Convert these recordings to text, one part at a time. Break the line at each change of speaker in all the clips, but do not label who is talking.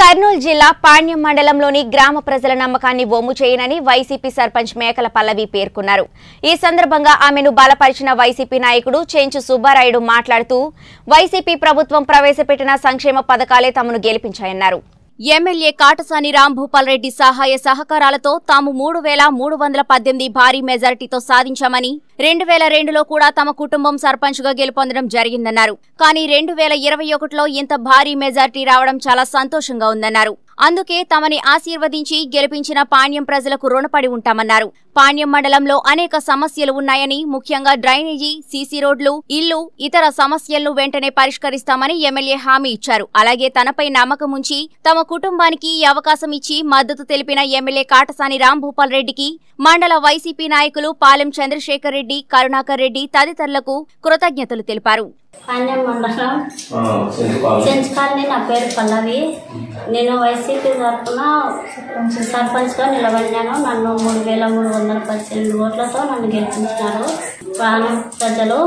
కర్నూలు జిల్లా పాణ్యం మండలంలోని గ్రామ ప్రజల నమ్మకాన్ని వమ్ము చేయనని వైసీపీ సర్పంచ్ మేకల పల్లవి పేర్కొన్నారు ఈ సందర్భంగా ఆమెను బలపరిచిన వైసీపీ నాయకుడు చెంచు సుబ్బారాయుడు మాట్లాడుతూ వైసీపీ ప్రభుత్వం ప్రవేశపెట్టిన సంక్షేమ పథకాలే తమను గెలిపించాయన్నారు ఎమ్మెల్యే కాటసాని రాంభూపాల్ రెడ్డి సహాయ సహకారాలతో తాము మూడు వేల మూడు వందల పద్దెనిమిది భారీ మెజారిటీతో సాధించామని రెండు వేల రెండులో కూడా తమ కుటుంబం సర్పంచ్గా గెలుపొందడం జరిగిందన్నారు కానీ రెండు వేల ఇరవై ఒకటిలో ఇంత భారీ మెజారిటీ రావడం చాలా సంతోషంగా ఉందన్నారు అందుకే తమని ఆశీర్వదించి గెలిపించిన పాణ్యం ప్రజలకు రుణపడి ఉంటామన్నారు పాణ్యం మండలంలో అనేక సమస్యలు ఉన్నాయని ముఖ్యంగా డ్రైనేజీ సీసీ రోడ్లు ఇల్లు ఇతర సమస్యలను వెంటనే పరిష్కరిస్తామని ఎమ్మెల్యే హామీ ఇచ్చారు అలాగే తనపై నమ్మకం ఉంచి తమ కుటుంబానికి ఈ అవకాశం ఇచ్చి మద్దతు తెలిపిన ఎమ్మెల్యే కాటసాని రాంభూపాల్ రెడ్డికి మండల వైసీపీ నాయకులు పాలెం చంద్రశేఖర్ రెడ్డి కరుణాకర్ రెడ్డి తదితరులకు కృతజ్ఞతలు తెలిపారు
పాండ్యం మండలం
ఆ, చెంచుకోవాలి
చెంచుకాలని నా పేరు పల్లవి నేను వైసీపీ తరఫున సర్పంచ్గా నిలబడినాను నన్ను మూడు వేల మూడు వందల పద్దెనిమిది ఓట్లతో నన్ను గెలిపించినారు ప్రాణం ప్రజలు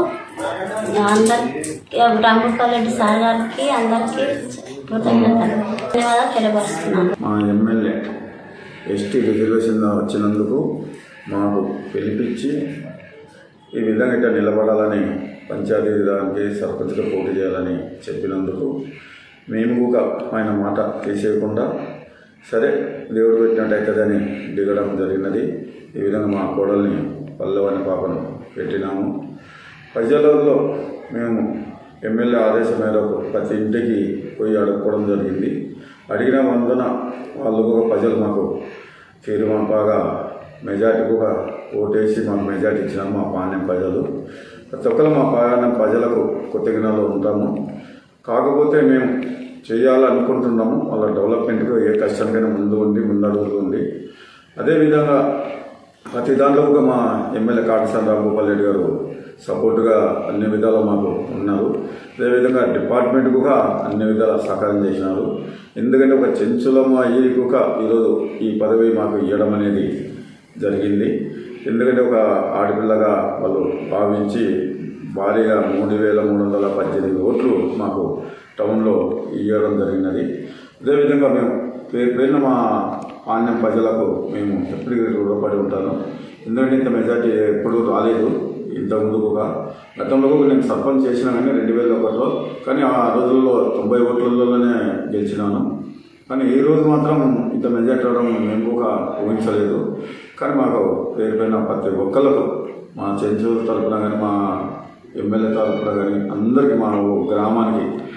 అందరికి రామగోపాలరెడ్డి సార్ గారికి అందరికీ కృతజ్ఞతలు ధన్యవాదాలు తెలియపరుస్తున్నాను
మా ఎమ్మెల్యే ఎస్టీ రిజర్వేషన్ వచ్చినందుకు మాకు పిలిపించి ఈ విధంగా ఇక్కడ నిలబడాలని పంచాయతీ విధానానికి సర్పంచ్గా పోటీ చేయాలని చెప్పినందుకు మేము కూడా ఆయన మాట తీసేయకుండా సరే దేవుడు పెట్టినట్టు అవుతుందని దిగడం జరిగినది ఈ విధంగా మా కోడల్ని పల్లవ అనే పాపను పెట్టినాము ప్రజలలో మేము ఎమ్మెల్యే ఆదేశం మేరకు ప్రతి ఇంటికి పోయి అడుక్కోవడం జరిగింది అడిగిన వందన వాళ్ళు కూడా ప్రజలు మాకు తీరుమాపాగా మెజార్టీ కూడా ఓటేసి మాకు మెజార్టీ ఇచ్చినారు మా పాణ్యం ప్రజలు ప్రతి ఒక్కరు మా పాణ్యం ప్రజలకు కృతజ్ఞతలు ఉంటాము కాకపోతే మేము చేయాలనుకుంటున్నాము వాళ్ళ డెవలప్మెంట్కి ఏ కష్టానికైనా ముందు ఉండి ముందడుగుతూ ఉండి అదేవిధంగా ప్రతి దాంట్లో కూడా మా ఎమ్మెల్యే కాకసాని రామగోపాల్ రెడ్డి గారు సపోర్టుగా అన్ని విధాలు మాకు ఉన్నారు అదేవిధంగా డిపార్ట్మెంట్ కూడా అన్ని విధాల సహకారం చేసినారు ఎందుకంటే ఒక చెంచులమ్మ అయ్యి కూడా ఈరోజు ఈ పదవి మాకు ఇవ్వడం అనేది జరిగింది ఎందుకంటే ఒక ఆడపిల్లగా వాళ్ళు భావించి భారీగా మూడు వేల మూడు వందల పద్దెనిమిది ఓట్లు మాకు టౌన్లో ఇవ్వడం జరిగినది అదేవిధంగా మేము పేరు పేరున మా పాణ్యం ప్రజలకు మేము ఎప్పటికీ రుణపడి ఉంటాను ఎందుకంటే ఇంత మెజార్టీ ఎప్పుడూ రాలేదు ఇంత ముందుగా గతంలో కూడా నేను సర్పంచ్ చేసినా కానీ రెండు వేల ఒకటిలో కానీ ఆ రోజుల్లో తొంభై ఓట్లలోనే గెలిచినాను కానీ ఈ రోజు మాత్రం ఇంత మెజార్టీ రావడం మేము కూడా ఊహించలేదు కానీ మాకు పేరు పైన ప్రతి ఒక్కళ్ళకు మా చెంచూరు తరపున కానీ మా ఎమ్మెల్యే తరపున కానీ అందరికీ మా గ్రామానికి